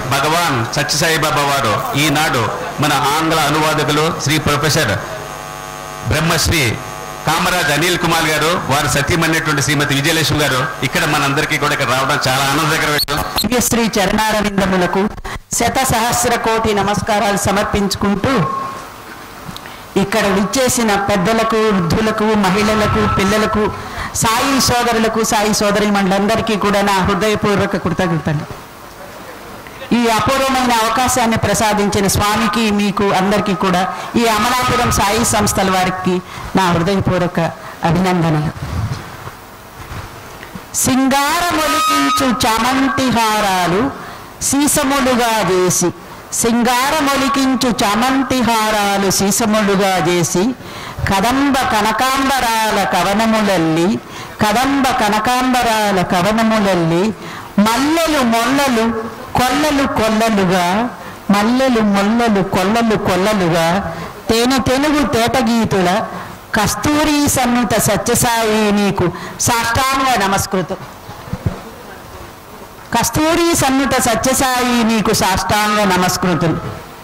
భగవాన్ సత్యసాయిబాబా వారు ఈనాడు మన ఆంగ్ల అనువాదకులు శ్రీ ప్రొఫెసర్ బ్రహ్మశ్రీ కామరాజ్ అనిల్ కుమార్ గారు వారు సతీమణినటువంటి శ్రీమతి విజయలక్ష్మి గారు ఇక్కడ మనందరికీ కూడా ఇక్కడ రావడం చాలా ఆనందకర విషయం దివ్యశ్రీ చరణారవిందములకు శత సహస్ర కోటి నమస్కారాలు సమర్పించుకుంటూ ఇక్కడ విచ్చేసిన పెద్దలకు వృద్ధులకు మహిళలకు పిల్లలకు సాయి సోదరులకు సాయి సోదరి మండలందరికీ కూడా నా హృదయపూర్వక కృతజ్ఞతలు ఈ అపూర్వమైన అవకాశాన్ని ప్రసాదించిన స్వామికి మీకు అందరికీ కూడా ఈ అమలాపురం సాయి సంస్థల వారికి నా హృదయపూర్వక అభినందనలు సింగారమొలికించు చామంతి హారాలు సీసములుగా చేసి సింగారమొలికించు చామంతి హారాలు సీసములుగా చేసి కదంబ కనకాంబరాల కవనములల్లి కదంబ కనకాంబరాల కవనములల్లి మల్లెలు మొల్లలు కొల్లలు కొల్లలుగా మల్లెలు మొల్లలు కొల్లలు కొల్లలుగా తేనె తెనుగు తేటగీతుల కస్తూరి సన్నుత సత్యసాయి నీకు సాష్టాంగ నమస్కృతం కస్తూరి సన్నుత సత్యసాయి నీకు సాష్టాంగ నమస్కృతులు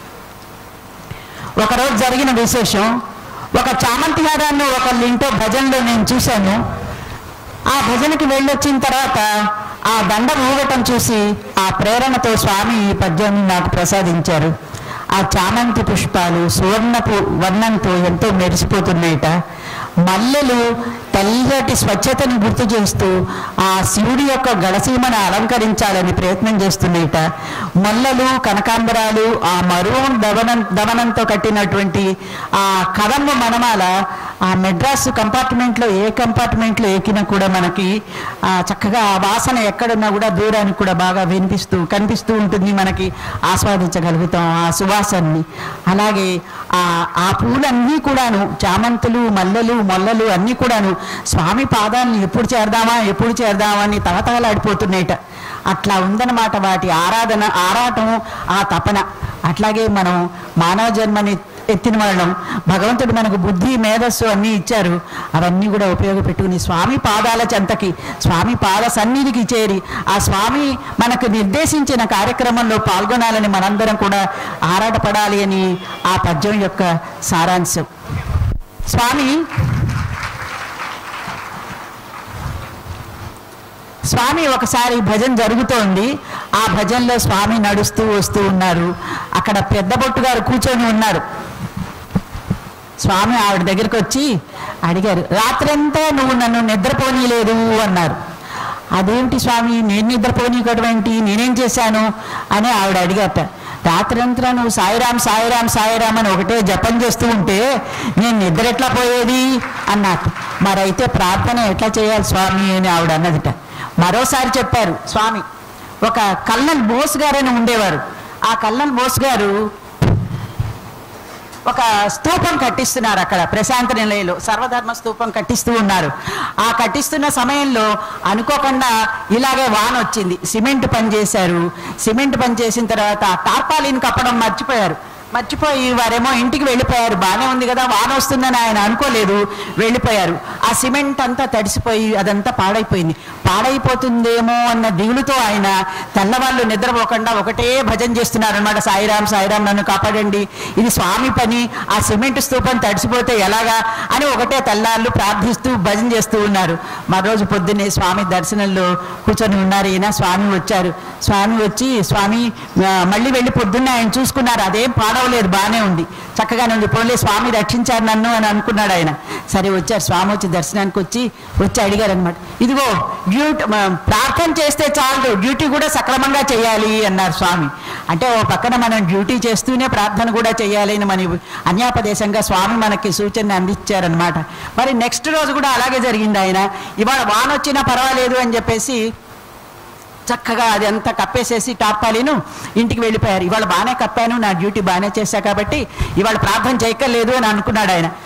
ఒకరోజు జరిగిన విశేషం ఒక చామంతి హారాన్ని ఒకళ్ళ ఇంటో భజనలో నేను చూశాను ఆ భజనకి వెళ్ళొచ్చిన తర్వాత ఆ దండ ఊగటం చూసి ఆ ప్రేరణతో స్వామి ఈ పద్యాన్ని నాకు ప్రసాదించారు ఆ చామంతి పుష్పాలు సువర్ణపు వర్ణంతో ఎంతో మెరిసిపోతున్నాయట మల్లెలు తెల్లటి స్వచ్ఛతని గుర్తు చేస్తూ ఆ శివుడి యొక్క గడసీమను అలంకరించాలని ప్రయత్నం చేస్తున్నాయిట మొల్లలు కనకాంబరాలు ఆ మరువం దవనం దవనంతో కట్టినటువంటి ఆ కదంబ మనమాల ఆ మెడ్రాస్ కంపార్ట్మెంట్లో ఏ కంపార్ట్మెంట్లో ఎక్కినా కూడా మనకి ఆ చక్కగా ఆ వాసన ఎక్కడున్నా కూడా దూరానికి కూడా బాగా వినిపిస్తూ కనిపిస్తూ ఉంటుంది మనకి ఆస్వాదించగలుగుతాం ఆ సువాసనని అలాగే ఆ ఆ పూలన్నీ కూడాను చామంతులు మల్లెలు మొల్లలు అన్నీ కూడాను స్వామి పాదాలను ఎప్పుడు చేరదామా ఎప్పుడు చేరదామా అని తహతహలాడిపోతున్నాయిట అట్లా ఉందన్నమాట వాటి ఆరాధన ఆరాటం ఆ తపన అట్లాగే మనం మానవ జన్మని ఎత్తిన వాళ్ళం భగవంతుడు మనకు బుద్ధి మేధస్సు అన్నీ ఇచ్చారు అవన్నీ కూడా ఉపయోగపెట్టుకుని స్వామి పాదాల చెంతకి స్వామి పాద సన్నిధికి చేరి ఆ స్వామి మనకు నిర్దేశించిన కార్యక్రమంలో పాల్గొనాలని మనందరం కూడా ఆరాటపడాలి అని ఆ పద్యం యొక్క సారాంశం స్వామి స్వామి ఒకసారి భజన జరుగుతోంది ఆ భజనలో స్వామి నడుస్తూ వస్తూ ఉన్నారు అక్కడ పెద్ద బొట్టు గారు కూర్చొని ఉన్నారు స్వామి ఆవిడ దగ్గరికి వచ్చి అడిగారు రాత్రంతా నువ్వు నన్ను నిద్రపోనీలేదు అన్నారు అదేంటి స్వామి నేను నిద్రపోనీయడం ఏంటి నేనేం చేశాను అని ఆవిడ అడిగాట రాత్రంతా నువ్వు సాయిరాం సాయిరాం సాయిరాం అని ఒకటే జపం చేస్తూ ఉంటే నేను నిద్ర ఎట్లా పోయేది అన్నట్టు మరైతే ప్రార్థన ఎట్లా చేయాలి స్వామి అని ఆవిడ అన్నదిట మరోసారి చెప్పారు స్వామి ఒక కల్నల్ బోస్ గారని ఉండేవారు ఆ కల్నల్ బోస్ గారు ఒక స్తూపం కట్టిస్తున్నారు అక్కడ ప్రశాంత నిలయంలో సర్వధర్మ స్తూపం కట్టిస్తూ ఉన్నారు ఆ కట్టిస్తున్న సమయంలో అనుకోకుండా ఇలాగే వాన వచ్చింది సిమెంట్ పని చేశారు సిమెంట్ పని చేసిన తర్వాత ఆ టార్పాలిన్ కప్పడం మర్చిపోయారు మర్చిపోయి వారేమో ఇంటికి వెళ్ళిపోయారు బాగానే ఉంది కదా వాన వస్తుందని ఆయన అనుకోలేదు వెళ్ళిపోయారు ఆ సిమెంట్ అంతా తడిసిపోయి అదంతా పాడైపోయింది పాడైపోతుందేమో అన్న దిగులుతో ఆయన తెల్లవాళ్ళు నిద్రపోకుండా ఒకటే భజన చేస్తున్నారు అనమాట సాయిరాం సాయిరాం నన్ను కాపాడండి ఇది స్వామి పని ఆ సిమెంట్ స్తూపం తడిసిపోతే ఎలాగా అని ఒకటే తెల్లాళ్ళు ప్రార్థిస్తూ భజన చేస్తూ ఉన్నారు మరోజు పొద్దున్నే స్వామి దర్శనంలో కూర్చొని ఉన్నారు ఈయన స్వామి వచ్చారు స్వామి వచ్చి స్వామి ఆ, మళ్ళీ వెళ్ళి పొద్దున్న ఆయన చూసుకున్నారు అదేం పాడవలేదు బాగానే ఉంది చక్కగానే ఉంది పోలే స్వామి రక్షించారు నన్ను అని అనుకున్నాడు ఆయన సరే వచ్చారు స్వామి వచ్చి దర్శనానికి వచ్చి వచ్చి అడిగారు అనమాట ఇదిగో డ్యూటీ ప్రార్థన చేస్తే చాలు డ్యూటీ కూడా సక్రమంగా చేయాలి అన్నారు స్వామి అంటే ఓ పక్కన మనం డ్యూటీ చేస్తూనే ప్రార్థన కూడా చేయాలి అని మన అన్యాపదేశంగా స్వామి మనకి సూచన అందించారనమాట మరి నెక్స్ట్ రోజు కూడా అలాగే జరిగింది ఆయన ఇవాళ వాన వచ్చినా పర్వాలేదు అని చెప్పేసి చక్కగా అది అంతా కప్పేసేసి టాపాలీను ఇంటికి వెళ్ళిపోయారు ఇవాళ బాగానే కప్పాను నా డ్యూటీ బాగానే చేశా కాబట్టి ఇవాళ ప్రార్థన చేయక్కర్లేదు అని అనుకున్నాడు ఆయన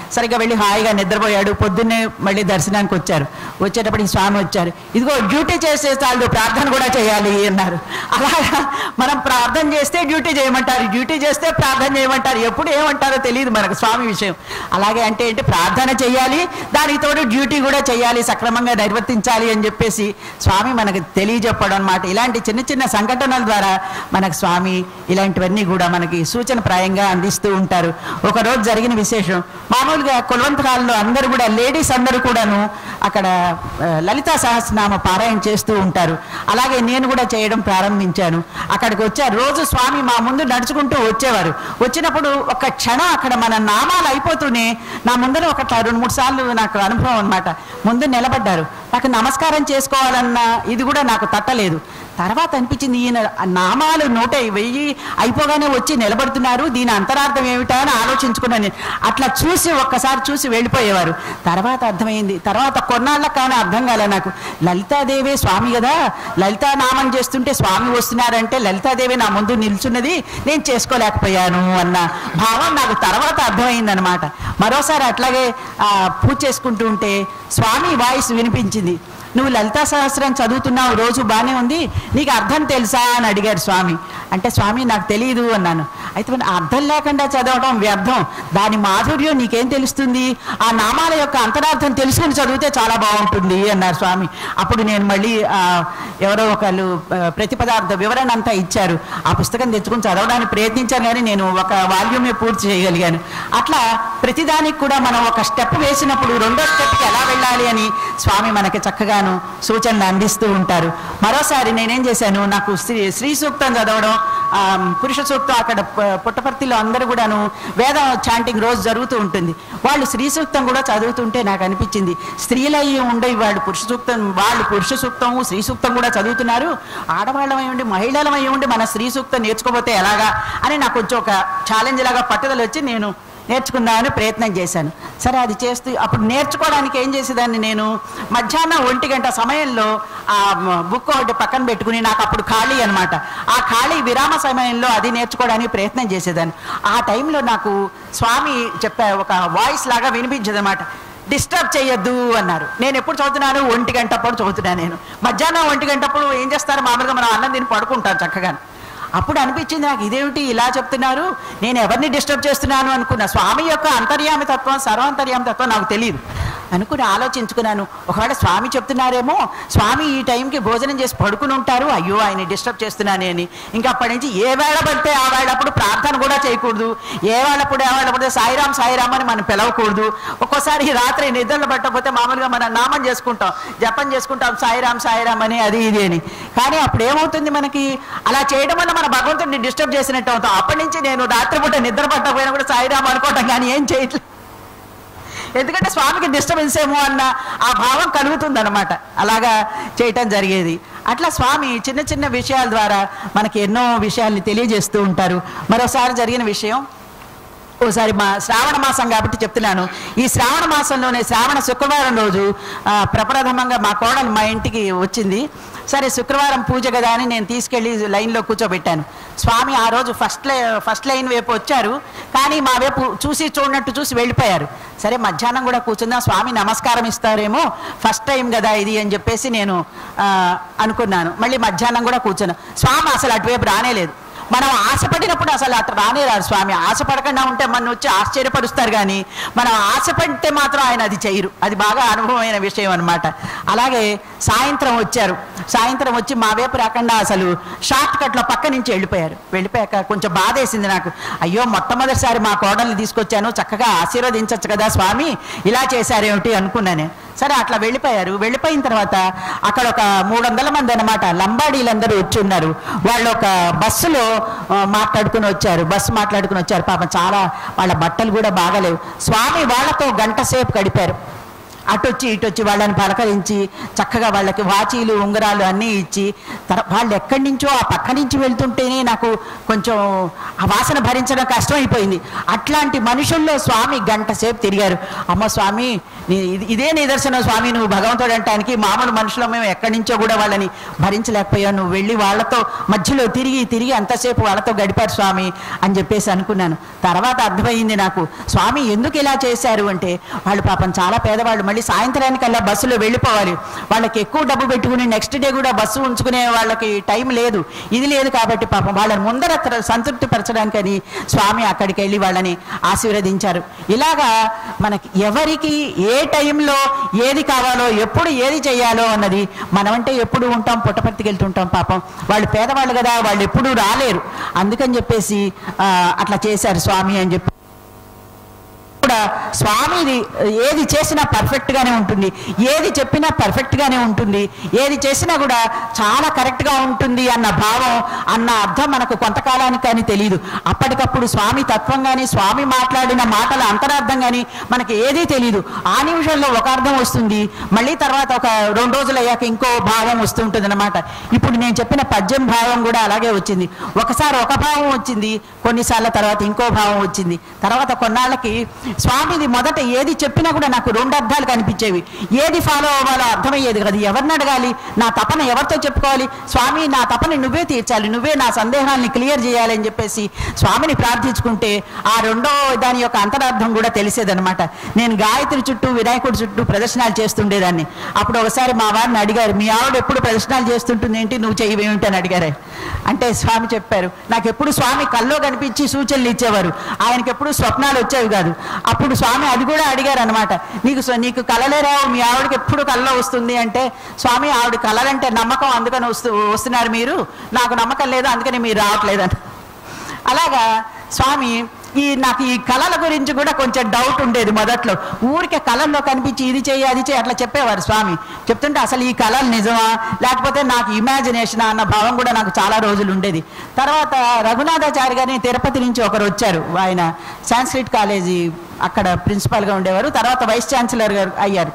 సరిగ్గా వెళ్ళి హాయిగా నిద్రపోయాడు పొద్దున్నే మళ్ళీ దర్శనానికి వచ్చారు వచ్చేటప్పటికి స్వామి వచ్చారు ఇదిగో డ్యూటీ చేసే చాలు ప్రార్థన కూడా చేయాలి అన్నారు అలాగా మనం ప్రార్థన చేస్తే డ్యూటీ చేయమంటారు డ్యూటీ చేస్తే ప్రార్థన చేయమంటారు ఎప్పుడు ఏమంటారో తెలియదు మనకు స్వామి విషయం అలాగే అంటే ఏంటి ప్రార్థన చేయాలి దానికి తోడు డ్యూటీ కూడా చేయాలి సక్రమంగా నిర్వర్తించాలి అని చెప్పేసి స్వామి మనకు తెలియజెప్పడం అనమాట ఇలాంటి చిన్న చిన్న సంఘటనల ద్వారా మనకు స్వామి ఇలాంటివన్నీ కూడా మనకి సూచన ప్రాయంగా అందిస్తూ ఉంటారు ఒక రోజు జరిగిన విశేషం మామూలుగా కులవంతరాల్లో అందరూ కూడా లేడీస్ అందరూ కూడాను అక్కడ ఆ, లలితా సహస్రనామ పారాయణ చేస్తూ ఉంటారు అలాగే నేను కూడా చేయడం ప్రారంభించాను అక్కడికి వచ్చారు రోజు స్వామి మా ముందు నడుచుకుంటూ వచ్చేవారు వచ్చినప్పుడు ఒక క్షణం అక్కడ మన నామాలు అయిపోతూనే నా ముందర ఒక రెండు మూడు సార్లు నాకు అనుభవం అన్నమాట ముందు నిలబడ్డారు నాకు నమస్కారం చేసుకోవాలన్న ఇది కూడా నాకు తట్టలేదు తర్వాత అనిపించింది ఈయన నామాలు నూట వెయ్యి అయిపోగానే వచ్చి నిలబడుతున్నారు దీని అంతరార్థం ఏమిటా అని ఆలోచించుకున్నాను నేను. అట్లా చూసి ఒక్కసారి చూసి వెళ్ళిపోయేవారు తర్వాత అర్థమైంది తర్వాత కొన్నాళ్ళకి కానీ అర్థం కాలే నాకు లలితాదేవి స్వామి కదా లలితా నామం చేస్తుంటే స్వామి వస్తున్నారంటే లలితాదేవి నా ముందు నిల్చున్నది నేను చేసుకోలేకపోయాను అన్న భావం నాకు తర్వాత అర్థమైందనమాట మరోసారి అట్లాగే ఆ, పూజ చేసుకుంటూ ఉంటే స్వామి వాయిస్ వినిపించింది నువ్వు లలితా సహస్రం చదువుతున్నావు రోజు బాగానే ఉంది నీకు అర్థం తెలుసా అని అడిగారు స్వామి అంటే స్వామి నాకు తెలియదు అన్నాను అయితే మరి అర్థం లేకుండా చదవడం వ్యర్థం దాని మాధుర్యం నీకేం తెలుస్తుంది ఆ నామాల యొక్క అంతరార్థం తెలుసుకుని చదివితే చాలా బాగుంటుంది అన్నారు స్వామి అప్పుడు నేను మళ్ళీ ఆ, ఎవరో ఒకళ్ళు ఆ, ప్రతిపదార్థ వివరణ అంతా ఇచ్చారు ఆ పుస్తకం తెచ్చుకుని చదవడానికి ప్రయత్నించాను కానీ నేను ఒక వాల్యూమే పూర్తి చేయగలిగాను అట్లా ప్రతిదానికి కూడా మనం ఒక స్టెప్ వేసినప్పుడు రెండో స్టెప్కి ఎలా వెళ్ళాలి అని స్వామి మనకి చక్కగాను సూచనలు అందిస్తూ ఉంటారు మరోసారి నేనేం చేశాను నాకు శ్రీ శ్రీ సూక్తం చదవడం ఆ, పురుష సూక్తం అక్కడ ప- పుట్టపర్తిలో అందరూ కూడాను వేద చాంటింగ్ రోజు జరుగుతూ ఉంటుంది వాళ్ళు శ్రీ సూక్తం కూడా చదువుతుంటే నాకు అనిపించింది స్త్రీలయ్యి ఉండే వాళ్ళు పురుష సూక్తం వాళ్ళు పురుష సూక్తము శ్రీ సూక్తం కూడా చదువుతున్నారు ఆడవాళ్ళమై ఉండి మహిళలమై ఉండి మన శ్రీ సూక్తం నేర్చుకోపోతే ఎలాగా అని నాకు కొంచెం ఒక ఛాలెంజ్ లాగా పట్టుదల వచ్చి నేను నేర్చుకుందామని ప్రయత్నం చేశాను సరే అది చేస్తూ అప్పుడు నేర్చుకోవడానికి ఏం చేసేదాన్ని నేను మధ్యాహ్నం ఒంటి గంట సమయంలో ఆ మ- బుక్ ఒకటి పక్కన పెట్టుకుని నాకు అప్పుడు ఖాళీ అనమాట ఆ ఖాళీ విరామ సమయంలో అది నేర్చుకోవడానికి ప్రయత్నం చేసేదాన్ని ఆ టైంలో నాకు స్వామి చెప్పే ఒక వాయిస్ లాగా వినిపించేది అనమాట డిస్టర్బ్ చేయొద్దు అన్నారు నేను ఎప్పుడు చదువుతున్నాను ఒంటి గంటప్పుడు చదువుతున్నాను నేను మధ్యాహ్నం ఒంటి గంటప్పుడు ఏం చేస్తారు మామూలుగా మనం అన్నం తిని పడుకుంటాం చక్కగా అప్పుడు అనిపించింది నాకు ఇదేమిటి ఇలా చెప్తున్నారు నేను ఎవరిని డిస్టర్బ్ చేస్తున్నాను అనుకున్నా స్వామి యొక్క అంతర్యామి తత్వం సర్వాంతర్యామి తత్వం నాకు తెలియదు అనుకుని ఆలోచించుకున్నాను ఒకవేళ స్వామి చెప్తున్నారేమో స్వామి ఈ టైంకి భోజనం చేసి పడుకుని ఉంటారు అయ్యో ఆయన డిస్టర్బ్ చేస్తున్నానే అని ఇంకా అప్పటి నుంచి ఏ వేళ పడితే ఆ వేళప్పుడు ప్రార్థన కూడా చేయకూడదు ఏ వేళప్పుడు ఏ వేళ పడితే సాయిరామ్ సాయిరామ్ అని మనం పిలవకూడదు ఒక్కోసారి రాత్రి నిద్రలు పట్టకపోతే మామూలుగా మనం నామం చేసుకుంటాం జపం చేసుకుంటాం సాయిరామ్ సాయిరామ్ అని అది ఇది అని కానీ అప్పుడు ఏమవుతుంది మనకి అలా చేయడం వల్ల మన భగవంతుడిని డిస్టర్బ్ చేసినట్టు అవుతాం అప్పటి నుంచి నేను రాత్రిపూట నిద్ర పట్టకపోయినా కూడా సాయిరామ్ అనుకోవటం కానీ ఏం చేయట్లేదు ఎందుకంటే స్వామికి డిస్టర్బెన్స్ ఏమో అన్న ఆ భావం కలుగుతుంది అనమాట అలాగా చేయటం జరిగేది అట్లా స్వామి చిన్న చిన్న విషయాల ద్వారా మనకి ఎన్నో విషయాల్ని తెలియజేస్తూ ఉంటారు మరోసారి జరిగిన విషయం ఓసారి మా శ్రావణ మాసం కాబట్టి చెప్తున్నాను ఈ శ్రావణ మాసంలోనే శ్రావణ శుక్రవారం రోజు ఆ, ప్రప్రథమంగా మా కోడలు మా ఇంటికి వచ్చింది సరే శుక్రవారం పూజ కదా అని నేను తీసుకెళ్ళి లైన్లో కూర్చోబెట్టాను స్వామి ఆ రోజు ఫస్ట్ లై ఫస్ట్ లైన్ వైపు వచ్చారు కానీ మా వైపు చూసి చూడనట్టు చూసి వెళ్ళిపోయారు సరే మధ్యాహ్నం కూడా కూర్చుందాం స్వామి నమస్కారం ఇస్తారేమో ఫస్ట్ టైం కదా ఇది అని చెప్పేసి నేను ఆ, అనుకున్నాను మళ్ళీ మధ్యాహ్నం కూడా కూర్చున్నాను స్వామి అసలు అటువైపు రానేలేదు మనం ఆశపడినప్పుడు అసలు అటు రానే రారు స్వామి ఆశపడకుండా ఉంటే మన వచ్చి ఆశ్చర్యపరుస్తారు కానీ మనం ఆశపడితే మాత్రం ఆయన అది చేయరు అది బాగా అనుభవమైన విషయం అనమాట అలాగే సాయంత్రం వచ్చారు సాయంత్రం వచ్చి మా వైపు రాకుండా అసలు షార్ట్ కట్లో పక్క నుంచి వెళ్ళిపోయారు వెళ్ళిపోయాక కొంచెం బాధేసింది నాకు అయ్యో మొట్టమొదటిసారి మా కోడల్ని తీసుకొచ్చాను చక్కగా ఆశీర్వదించవచ్చు కదా స్వామి ఇలా చేశారేమిటి అనుకున్నాను సరే అట్లా వెళ్ళిపోయారు వెళ్ళిపోయిన తర్వాత అక్కడ ఒక మూడు వందల మంది అనమాట లంబాడీలందరూ వచ్చి ఉన్నారు వాళ్ళు ఒక బస్సులో ఆ, మాట్లాడుకుని వచ్చారు బస్సు మాట్లాడుకుని వచ్చారు పాపం చాలా వాళ్ళ బట్టలు కూడా బాగలేవు స్వామి వాళ్ళతో గంట సేపు గడిపారు అటొచ్చి ఇటొచ్చి వాళ్ళని పలకరించి చక్కగా వాళ్ళకి వాచీలు ఉంగరాలు అన్నీ ఇచ్చి తర వాళ్ళు ఎక్కడి నుంచో ఆ పక్క నుంచి వెళ్తుంటేనే నాకు కొంచెం ఆ వాసన భరించడం కష్టమైపోయింది అట్లాంటి మనుషుల్లో స్వామి గంట సేపు తిరిగారు అమ్మ స్వామి నీ- ఇది- ఇదే నిదర్శనం స్వామి నువ్వు భగవంతుడు అంటానికి మామూలు మనుషులు మేము ఎక్కడి నుంచో కూడా వాళ్ళని భరించలేకపోయావు నువ్వు వెళ్ళి వాళ్ళతో మధ్యలో తిరిగి తిరిగి అంతసేపు వాళ్ళతో గడిపారు స్వామి అని చెప్పేసి అనుకున్నాను తర్వాత అర్థమైంది నాకు స్వామి ఎందుకు ఇలా చేశారు అంటే వాళ్ళు పాపం చాలా పేదవాళ్ళు మళ్ళీ సాయంత్రానికల్లా బస్సులో వెళ్ళిపోవాలి వాళ్ళకి ఎక్కువ డబ్బు పెట్టుకుని నెక్స్ట్ డే కూడా బస్సు ఉంచుకునే వాళ్ళకి టైం లేదు ఇది లేదు కాబట్టి పాపం వాళ్ళని ముందర త్ర- సంతృప్తి పరచడానికని స్వామి అక్కడికి వెళ్ళి వాళ్ళని ఆశీర్వదించారు ఇలాగా మనకి ఎవరికి ఏ టైంలో ఏది కావాలో ఎప్పుడు ఏది చేయాలో అన్నది మనమంటే ఎప్పుడు ఉంటాం పుట్టపర్తికి వెళ్తుంటాం పాపం వాళ్ళు పేదవాళ్ళు కదా వాళ్ళు ఎప్పుడూ రాలేరు అందుకని చెప్పేసి ఆ, అట్లా చేశారు స్వామి అని చెప్పి కూడా స్వామిది ఏది చేసినా పర్ఫెక్ట్ గానే ఉంటుంది ఏది చెప్పినా పర్ఫెక్ట్ గానే ఉంటుంది ఏది చేసినా కూడా చాలా కరెక్ట్ గా ఉంటుంది అన్న భావం అన్న అర్థం మనకు కొంతకాలానికి కానీ తెలియదు అప్పటికప్పుడు స్వామి తత్వం కానీ స్వామి మాట్లాడిన మాటల అంతరార్థం కానీ మనకి ఏదీ తెలియదు ఆ నిమిషంలో ఒక అర్థం వస్తుంది మళ్ళీ తర్వాత ఒక రెండు రోజులు అయ్యాక ఇంకో భావం వస్తుంటుంది అనమాట ఇప్పుడు నేను చెప్పిన పద్యం భావం కూడా అలాగే వచ్చింది ఒకసారి ఒక భావం వచ్చింది కొన్నిసార్ల తర్వాత ఇంకో భావం వచ్చింది తర్వాత కొన్నాళ్ళకి స్వామిది మొదట ఏది చెప్పినా కూడా నాకు రెండు అర్థాలు కనిపించేవి ఏది ఫాలో అవ్వాలో అర్థమయ్యేది కదా ఎవరిని అడగాలి నా తపన ఎవరితో చెప్పుకోవాలి స్వామి నా తపన నువ్వే తీర్చాలి నువ్వే నా సందేహాన్ని క్లియర్ చేయాలి అని చెప్పేసి స్వామిని ప్రార్థించుకుంటే ఆ రెండో దాని యొక్క అంతరార్థం కూడా తెలిసేదనమాట నేను గాయత్రి చుట్టూ వినాయకుడి చుట్టూ ప్రదర్శనలు చేస్తుండేదాన్ని అప్పుడు ఒకసారి మా వారిని అడిగారు మీ ఆవిడ ఎప్పుడు ప్రదర్శనలు చేస్తుంటుంది ఏంటి నువ్వు చేయవేమిటి అని అడిగారు అంటే స్వామి చెప్పారు నాకు ఎప్పుడు స్వామి కల్లో కనిపించి సూచనలు ఇచ్చేవారు ఆయనకి ఎప్పుడు స్వప్నాలు వచ్చేవి కాదు అప్పుడు స్వామి అది కూడా అడిగారు అనమాట నీకు స్వ- నీకు కలలే రావు మీ ఆవిడకి ఎప్పుడు కల్లో వస్తుంది అంటే స్వామి ఆవిడ కలలంటే నమ్మకం అందుకని వస్తూ వస్తున్నారు మీరు నాకు నమ్మకం లేదు అందుకని మీరు రావట్లేదని అలాగా స్వామి ఈ నాకు ఈ కళల గురించి కూడా కొంచెం డౌట్ ఉండేది మొదట్లో ఊరికే కళల్లో కనిపించి ఇది చేయి అది చేయి అట్లా చెప్పేవారు స్వామి చెప్తుంటే అసలు ఈ కళలు నిజమా లేకపోతే నాకు ఇమాజినేషన్ అన్న భావం కూడా నాకు చాలా రోజులు ఉండేది తర్వాత రఘునాథాచారి గారిని తిరుపతి నుంచి ఒకరు వచ్చారు ఆయన సాంస్క్రిట్ కాలేజీ అక్కడ ప్రిన్సిపాల్గా ఉండేవారు తర్వాత వైస్ ఛాన్సలర్ గారు అయ్యారు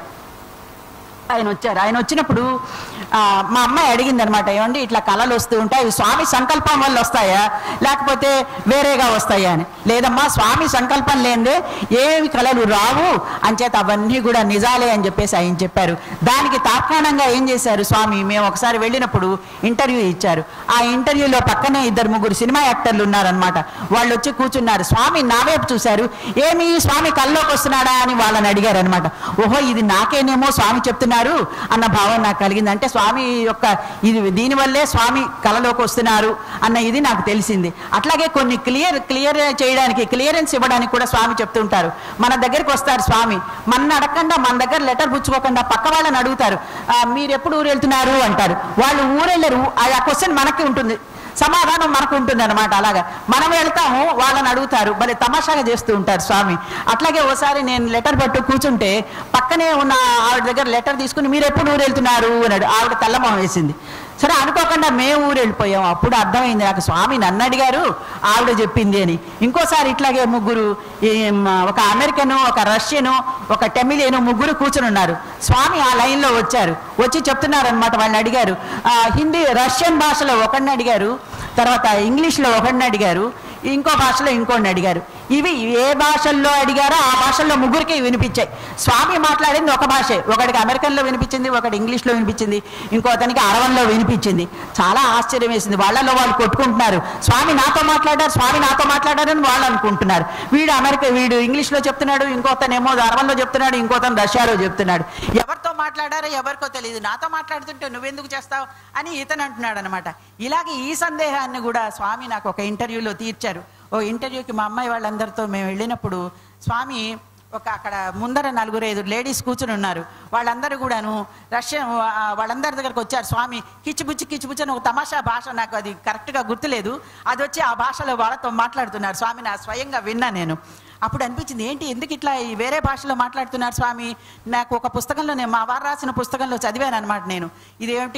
ఆయన వచ్చారు ఆయన వచ్చినప్పుడు ఆ, మా అమ్మాయి అడిగింది అనమాట ఏమండి ఇట్లా కళలు వస్తూ ఉంటాయి అవి స్వామి సంకల్పం వల్ల వస్తాయా లేకపోతే వేరేగా వస్తాయా అని లేదమ్మా స్వామి సంకల్పం లేనిదే ఏవి కళలు రావు అంచేత అవన్నీ కూడా నిజాలే అని చెప్పేసి ఆయన చెప్పారు దానికి తాత్కాణంగా ఏం చేశారు స్వామి మేము ఒకసారి వెళ్ళినప్పుడు ఇంటర్వ్యూ ఇచ్చారు ఆ ఇంటర్వ్యూలో పక్కనే ఇద్దరు ముగ్గురు సినిమా యాక్టర్లు ఉన్నారనమాట వాళ్ళు వచ్చి కూర్చున్నారు స్వామి నా వైపు చూశారు ఏమి స్వామి కల్లోకి వస్తున్నాడా అని వాళ్ళని అడిగారు అనమాట ఓహో ఇది నాకేనేమో స్వామి చెప్తున్నారు అన్న భావం నాకు కలిగింది అంటే స్వామి యొక్క ఇది దీనివల్లే స్వామి కళలోకి వస్తున్నారు అన్న ఇది నాకు తెలిసింది అట్లాగే కొన్ని క్లియర్ క్లియర్ చేయడానికి క్లియరెన్స్ ఇవ్వడానికి కూడా స్వామి చెప్తుంటారు మన దగ్గరికి వస్తారు స్వామి మన అడగకుండా మన దగ్గర లెటర్ పుచ్చుకోకుండా పక్క వాళ్ళని అడుగుతారు "ఆ, మీరు ఎప్పుడు ఊరు వెళ్తున్నారు అంటారు వాళ్ళు ఊరెళ్ళరు ఆ క్వశ్చన్ మనకి ఉంటుంది సమాధానం మనకు ఉంటుంది అనమాట అలాగా మనం వెళ్తాము వాళ్ళని అడుగుతారు మరి తమాషాగా చేస్తూ ఉంటారు స్వామి అట్లాగే ఓసారి నేను లెటర్ పట్టు కూర్చుంటే పక్కనే ఉన్న ఆవిడ దగ్గర లెటర్ తీసుకుని మీరు ఎప్పుడు ఊరు వెళ్తున్నారు అన్నాడు ఆవిడ తెల్లమొహం వేసింది సరే అనుకోకుండా మేము ఊరు వెళ్ళిపోయాం అప్పుడు అర్థమైంది నాకు స్వామి నన్ను అడిగారు ఆవిడ చెప్పింది అని ఇంకోసారి ఇట్లాగే ముగ్గురు ఈ, మ, ఒక అమెరికను ఒక రష్యను ఒక టెమిలియను ముగ్గురు కూర్చుని ఉన్నారు స్వామి ఆ లైన్లో వచ్చారు వచ్చి చెప్తున్నారు అనమాట వాళ్ళని అడిగారు ఆ, హిందీ రష్యన్ భాషలో ఒకడిని అడిగారు తర్వాత ఇంగ్లీష్లో ఒకడిని అడిగారు ఇంకో భాషలో ఇంకోడిని అడిగారు ఇవి ఏ భాషల్లో అడిగారో ఆ భాషల్లో ముగ్గురికి వినిపించాయి స్వామి మాట్లాడింది ఒక భాషే ఒకడికి అమెరికన్లో వినిపించింది ఒకటి ఇంగ్లీష్లో వినిపించింది ఇంకో అతనికి అరవంలో వినిపించింది చాలా ఆశ్చర్యం వేసింది వాళ్ళలో వాళ్ళు కొట్టుకుంటున్నారు స్వామి నాతో మాట్లాడారు స్వామి నాతో మాట్లాడారని వాళ్ళు అనుకుంటున్నారు వీడు అమెరికా వీడు ఇంగ్లీష్లో చెప్తున్నాడు ఇంకోతనేమో అరవంలో చెప్తున్నాడు ఇంకోతను రష్యాలో చెప్తున్నాడు ఎవరితో మాట్లాడారో ఎవరికో తెలియదు నాతో మాట్లాడుతుంటే నువ్వెందుకు చేస్తావు అని ఇతను అంటున్నాడు అనమాట ఇలాగే ఈ సందేహాన్ని కూడా స్వామి నాకు ఒక ఇంటర్వ్యూలో తీర్చారు ఓ ఇంటర్వ్యూకి మా అమ్మాయి వాళ్ళందరితో మేము వెళ్ళినప్పుడు స్వామి ఒక అక్కడ ముందర నలుగురు ఐదు లేడీస్ కూర్చుని ఉన్నారు వాళ్ళందరూ కూడాను రష్యన్ ఆ, వాళ్ళందరి దగ్గరకు వచ్చారు స్వామి కిచ్చిబుచ్చి కిచ్చిబుచ్చి అని ఒక తమాషా భాష నాకు అది కరెక్ట్గా గుర్తులేదు అది వచ్చి ఆ భాషలో వాళ్ళతో మాట్లాడుతున్నారు స్వామి నా స్వయంగా విన్నా నేను అప్పుడు అనిపించింది ఏంటి ఎందుకు ఇట్లా ఈ వేరే భాషలో మాట్లాడుతున్నారు స్వామి నాకు ఒక పుస్తకంలో నేను మా వారు రాసిన పుస్తకంలో చదివాను అనమాట నేను ఇదేమిటి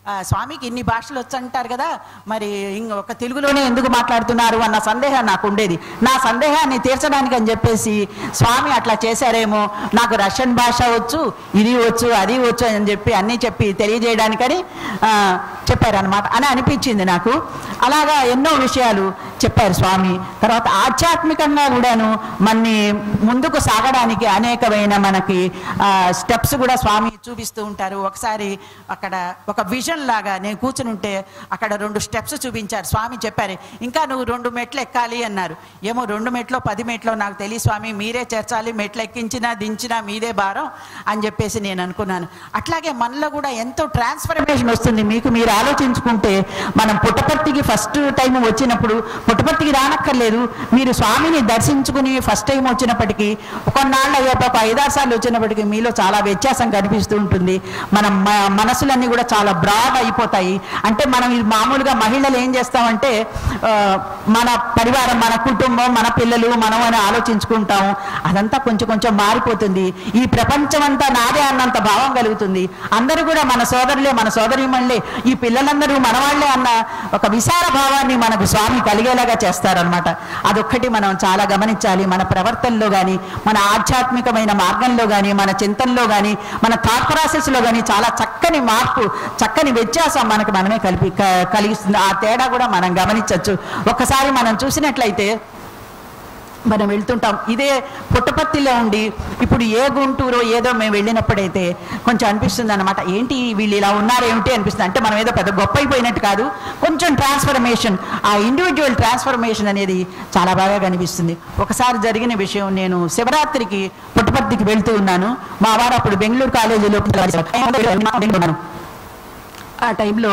ఆ, స్వామికి ఇన్ని భాషలు వచ్చంటారు కదా మరి ఇంక ఒక తెలుగులోనే ఎందుకు మాట్లాడుతున్నారు అన్న సందేహం నాకు ఉండేది నా సందేహాన్ని తీర్చడానికి అని చెప్పేసి స్వామి అట్లా చేశారేమో నాకు రష్యన్ భాష వచ్చు ఇది వచ్చు అది వచ్చు అని చెప్పి అన్నీ చెప్పి తెలియజేయడానికని ఆ, చెప్పారనమాట అని అనిపించింది నాకు అలాగా ఎన్నో విషయాలు చెప్పారు స్వామి తర్వాత ఆధ్యాత్మికంగా కూడాను మన్ని ముందుకు సాగడానికి అనేకమైన మనకి స్టెప్స్ కూడా స్వామి చూపిస్తూ ఉంటారు ఒకసారి అక్కడ ఒక విజన్ లాగా నేను కూర్చుని ఉంటే అక్కడ రెండు స్టెప్స్ చూపించారు స్వామి చెప్పారు ఇంకా నువ్వు రెండు మెట్లు ఎక్కాలి అన్నారు ఏమో రెండు మెట్లో పది మెట్లో నాకు తెలియ స్వామి మీరే చేర్చాలి మెట్లు ఎక్కించినా దించినా మీదే భారం అని చెప్పేసి నేను అనుకున్నాను అట్లాగే మనలో కూడా ఎంతో ట్రాన్స్ఫర్మేషన్ వస్తుంది మీకు మీరు ఆలోచించుకుంటే మనం పుట్టపర్తికి ఫస్ట్ టైం వచ్చినప్పుడు పుట్టపర్తికి రానక్కర్లేదు మీరు స్వామిని దర్శించుకుని ఫస్ట్ టైం వచ్చినప్పటికీ కొన్నాళ్ళు అయ్యాక ఒక ఐదారు సార్లు వచ్చినప్పటికీ మీలో చాలా వ్యత్యాసం కనిపిస్తూ ఉంటుంది మన మ- మనసులన్నీ కూడా చాలా బ్రాడ్ అయిపోతాయి అంటే మనం ఇది మామూలుగా మహిళలు ఏం చేస్తామంటే ఆ, మన పరివారం మన కుటుంబం మన పిల్లలు మనం అని ఆలోచించుకుంటాం అదంతా కొంచెం కొంచెం మారిపోతుంది ఈ ప్రపంచం అంతా నాదే అన్నంత భావం కలుగుతుంది అందరూ కూడా మన సోదరులే మన సోదరిమణులే ఈ పిల్లలందరూ మనవాళ్లే అన్న ఒక విశాల భావాన్ని మనకు స్వామి కలిగేలాగా చేస్తారనమాట అదొక్కటి మనం చాలా గమనించాలి మన ప్రవర్తనలో కానీ మన ఆధ్యాత్మికమైన మార్గంలో కానీ మన చింతనలో కానీ మన థాట్ ప్రాసెస్లో కానీ చాలా చక్కని మార్పు చక్కని వ్యత్యాసం మనకు మనమే కలిపి క- కలిగిస్తుంది ఆ తేడా కూడా మనం గమనించవచ్చు ఒక్కసారి మనం చూసినట్లయితే మనం వెళ్తుంటాం ఇదే పుట్టపర్తిలో ఉండి ఇప్పుడు ఏ గుంటూరు ఏదో మేము వెళ్ళినప్పుడైతే కొంచెం అనిపిస్తుంది అనమాట ఏంటి వీళ్ళు ఇలా ఉన్నారేమిటి అనిపిస్తుంది అంటే మనం ఏదో పెద్ద గొప్ప అయిపోయినట్టు కాదు కొంచెం ట్రాన్స్ఫర్మేషన్ ఆ ఇండివిజువల్ ట్రాన్స్ఫర్మేషన్ అనేది చాలా బాగా కనిపిస్తుంది ఒకసారి జరిగిన విషయం నేను శివరాత్రికి పుట్టపర్తికి వెళ్తూ ఉన్నాను మా వారు అప్పుడు బెంగళూరు కాలేజీలో ఉన్నాను ఆ టైంలో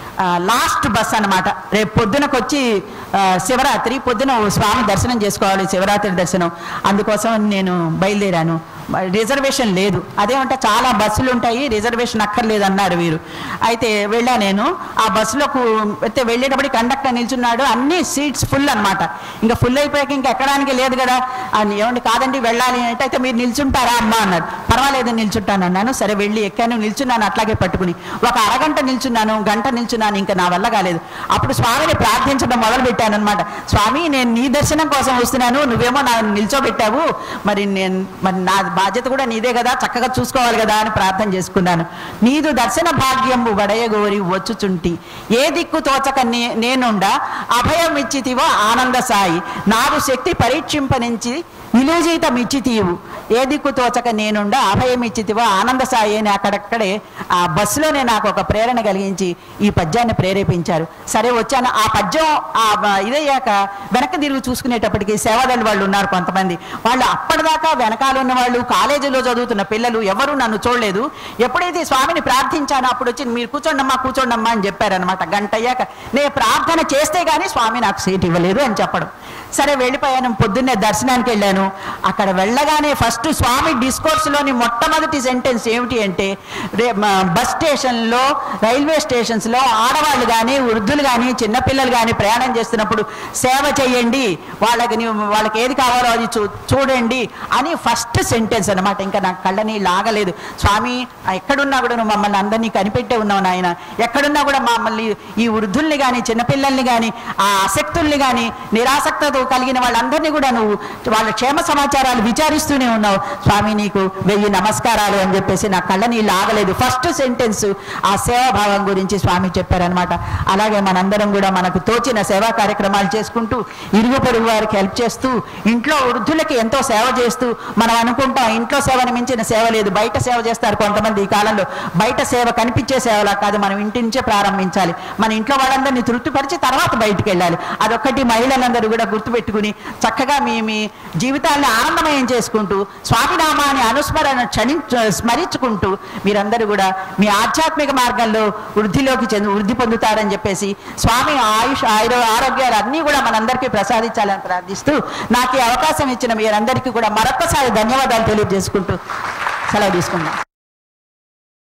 లాస్ట్ బస్ అన్నమాట రేపు పొద్దునకు వచ్చి ఆ, శివరాత్రి పొద్దున ఓ స్వామి దర్శనం చేసుకోవాలి శివరాత్రి దర్శనం అందుకోసం నేను బయలుదేరాను రిజర్వేషన్ లేదు అదేమంటే చాలా బస్సులు ఉంటాయి రిజర్వేషన్ అక్కర్లేదు అన్నారు వీరు అయితే వెళ్ళా నేను ఆ బస్సులోకి అయితే వెళ్ళేటప్పుడు కండక్టర్ నిల్చున్నాడు అన్ని సీట్స్ ఫుల్ అన్నమాట ఇంకా ఫుల్ అయిపోయాక ఇంకా ఎక్కడానికి లేదు కదా అని ఏమండి కాదండి వెళ్ళాలి అంటే అయితే మీరు నిల్చుంటారా అమ్మా అన్నారు పర్వాలేదు నిల్చుంటాను అన్నాను సరే వెళ్ళి ఎక్కాను నిల్చున్నాను అట్లాగే పట్టుకుని ఒక అరగంట నిల్చున్నాను గంట నిల్చున్నాను ఇంకా నా వల్ల కాలేదు అప్పుడు స్వామిని ప్రార్థించడం మొదలు పెట్టాను అనమాట స్వామి నేను నీ దర్శనం కోసం వస్తున్నాను నువ్వేమో నా నిల్చోబెట్టావు మరి నేను మరి నా బాధ్యత కూడా నీదే కదా చక్కగా చూసుకోవాలి కదా అని ప్రార్థన చేసుకున్నాను నీదు దర్శన భాగ్యంబు వడయగోరి వచ్చుచుంటి ఏ దిక్కు తోచక నే నేనుండా అభయం ఇచ్చితివో ఆనంద సాయి నాదు శక్తి పరీక్షింపనించి నిలుజీతం ఇచ్చితీవు ఏ దిక్కు తోచక నేనుండా అభయం ఇచ్చితివో ఆనంద సాయి అని అక్కడక్కడే ఆ బస్సులోనే నాకు ఒక ప్రేరణ కలిగించి ఈ పద్యాన్ని ప్రేరేపించారు సరే వచ్చాను ఆ పద్యం ఆ బ- ఇదయ్యాక వెనక్కి తిరిగి చూసుకునేటప్పటికి సేవాదళి వాళ్ళు ఉన్నారు కొంతమంది వాళ్ళు అప్పటిదాకా వెనకాల ఉన్న వాళ్ళు కాలేజీలో చదువుతున్న పిల్లలు ఎవరు నన్ను చూడలేదు ఎప్పుడైతే స్వామిని ప్రార్థించానో అప్పుడు వచ్చి మీరు కూర్చోండమ్మా కూర్చోండమ్మా అని చెప్పారనమాట గంట అయ్యాక నేను ప్రార్థన చేస్తే గానీ స్వామి నాకు సీట్ ఇవ్వలేదు అని చెప్పడం సరే వెళ్ళిపోయాను పొద్దున్నే దర్శనానికి వెళ్ళాను అక్కడ వెళ్ళగానే ఫస్ట్ స్వామి డిస్కోర్స్ లోని మొట్టమొదటి సెంటెన్స్ ఏమిటి అంటే రే మ- బస్ స్టేషన్లో రైల్వే స్టేషన్స్ లో ఆడవాళ్ళు కానీ వృద్ధులు కానీ చిన్నపిల్లలు కానీ ప్రయాణం చేస్తున్నప్పుడు సేవ చేయండి వాళ్ళకి నీ- వాళ్ళకి ఏది కావాలో అది చూ చూడండి అని ఫస్ట్ సెంటెన్స్ అన్నమాట ఇంకా నాకు కళ్ళని లాగలేదు స్వామి ఎక్కడున్నా కూడా నువ్వు మమ్మల్ని అందరినీ కనిపెట్టే ఉన్నావు నాయన ఎక్కడున్నా కూడా మమ్మల్ని ఈ వృద్ధుల్ని కానీ చిన్నపిల్లల్ని కానీ ఆ ఆసక్తుల్ని కానీ నిరాసక్తతో కలిగిన వాళ్ళందరినీ కూడా నువ్వు వాళ్ళ క్షేమ సమాచారాలు విచారిస్తూనే ఉన్నావు స్వామి నీకు వెయ్యి నమస్కారాలు అని చెప్పేసి నా కళ్ళని లాగలేదు ఫస్ట్ సెంటెన్స్ ఆ సేవాభావం గురించి స్వామి చెప్పారనమాట అలాగే మనందరం కూడా మనకు తోచిన సేవా కార్యక్రమాలు చేసుకుంటూ ఇరుగు పొరుగు వారికి హెల్ప్ చేస్తూ ఇంట్లో వృద్ధులకి ఎంతో సేవ చేస్తూ మనం అనుకుంటాం ఇంట్లో సేవని మించిన సేవ లేదు బయట సేవ చేస్తారు కొంతమంది ఈ కాలంలో బయట సేవ కనిపించే సేవలా కాదు మనం ఇంటి నుంచే ప్రారంభించాలి మన ఇంట్లో వాళ్ళందరినీ తృప్తిపరిచి తర్వాత బయటికి వెళ్ళాలి అదొక్కటి మహిళలందరూ కూడా గుర్తుపెట్టుకుని చక్కగా మీ మీ జీవితాన్ని ఆనందమయం చేసుకుంటూ స్వామినామాన్ని అనుస్మరణ క్షణి స్మరించుకుంటూ మీరందరూ కూడా మీ ఆధ్యాత్మిక మార్గంలో వృద్ధిలోకి చెంది వృద్ధి పొందుతారని చెప్పేసి స్వామి ఆయుష్ ఆయుర ఆరోగ్యాలు అన్నీ కూడా మనందరికీ ప్రసాదించాలని ప్రార్థిస్తూ నాకు ఈ అవకాశం ఇచ్చిన మీరందరికీ కూడా మరొకసారి ధన్యవాదాలు తెలియజేసుకుంటూ సెలవు తీసుకుందాం